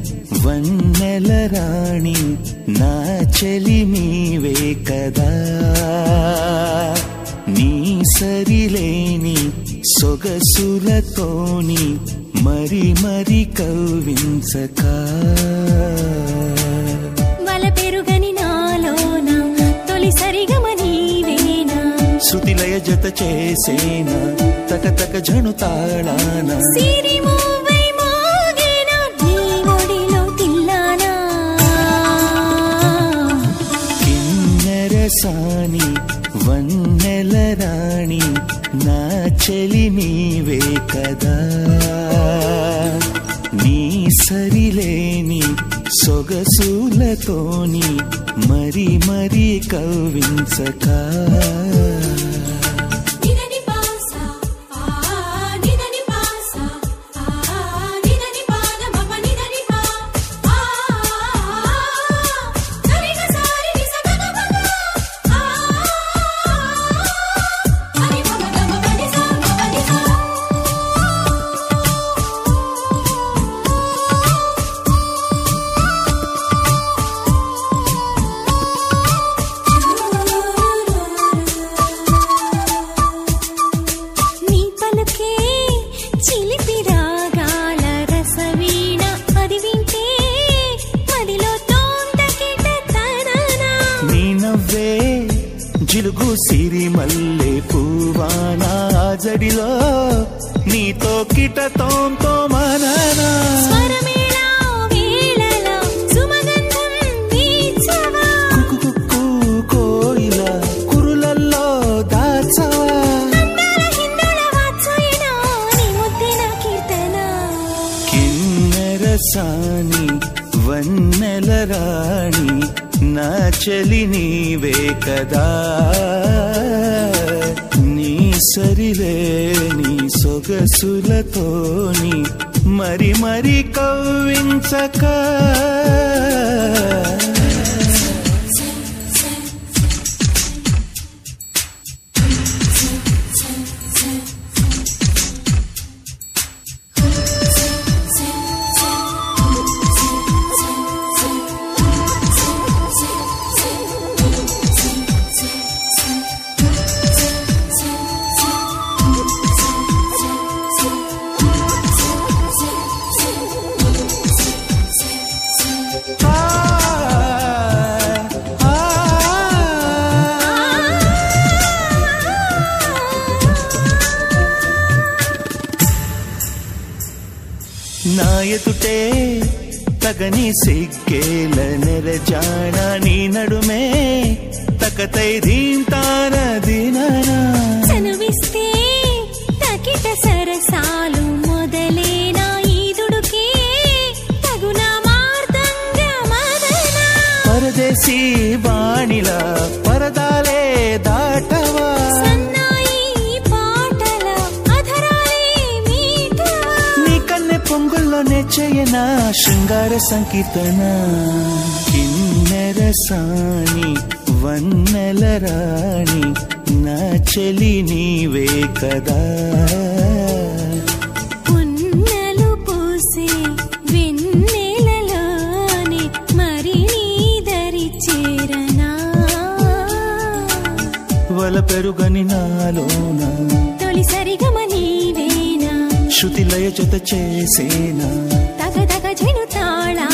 వన్నెల రాణి నా చెలి నీవే కదా నీ సరిలేని సొగసులతోని మరి మరి కవ్వించక వల పెరుగని నాలోన తొలి సరిగమ నీవేనా శృతిలయ జత చేసేనా తక తక జను తాళానా సిరి మూవై మోగేనా నీ ఒడిలో తిల్లానా కిన్నెర సాని వన్నెల రాణి నా చెలి నీవే కదా నీ సరిలేని సొగసులతోని మరి మరి కవ్వించక నిదని పాసా ఆ నిదని పాసా ఆ నిదని పాద మమ నిదని పా ఆ సరిగ సారి ని సగగ మగ ఆ అని మమ గమ పని సా పని సా నీ పలుకే చిలిపి రాగాల రసవీణ అది వింటే మదిలో తోందకిట తననా నీ నవ్వే జిలుగు సిరి మల్లె పువ్వానా జడిలో నీతో కిటతోంతో మననా స్వరమేళా వేళలా సుమగంధం వీచవా కుకు కోయిల కురులల్లో దాచవా అందాల హిందల వాత్సయనా నీ ముద్దిన కీర్తన కిన్నెర సాని వన్నెల రాణి నా చెలి నీవే కదా నీ సరిలేని సొగసులతోని మరి మరి కవ్వించక ఆ, ఆ, నా ఎదుటే తగని సిగ్గేల నెరజాణ నీ నడుమే తకతై దీంతాన దిననా చనువిస్తే తకిట సరసాలు మొదలేనా ఈదుడుకే తగున మార్దంగ మదనా పరదేశీ బాణిల పరదాలే దాటవా సన్నాయి పాటల అధరాలే మీటవా నీ కన్నె పొంగుల్లోనే చేయనా శృంగార సంకీర్తన కిన్నెర సాని వన్నెల రాణి నా చెలి నీవే కదా పున్నలు పూసే వెన్నెలలోనే మరి నీ దరి చేరనా వల పెరుగని నాలోన తొలి సరిగమ నీవేనా శృతి లయ జత చేసేనా తగ తగ జను తాళా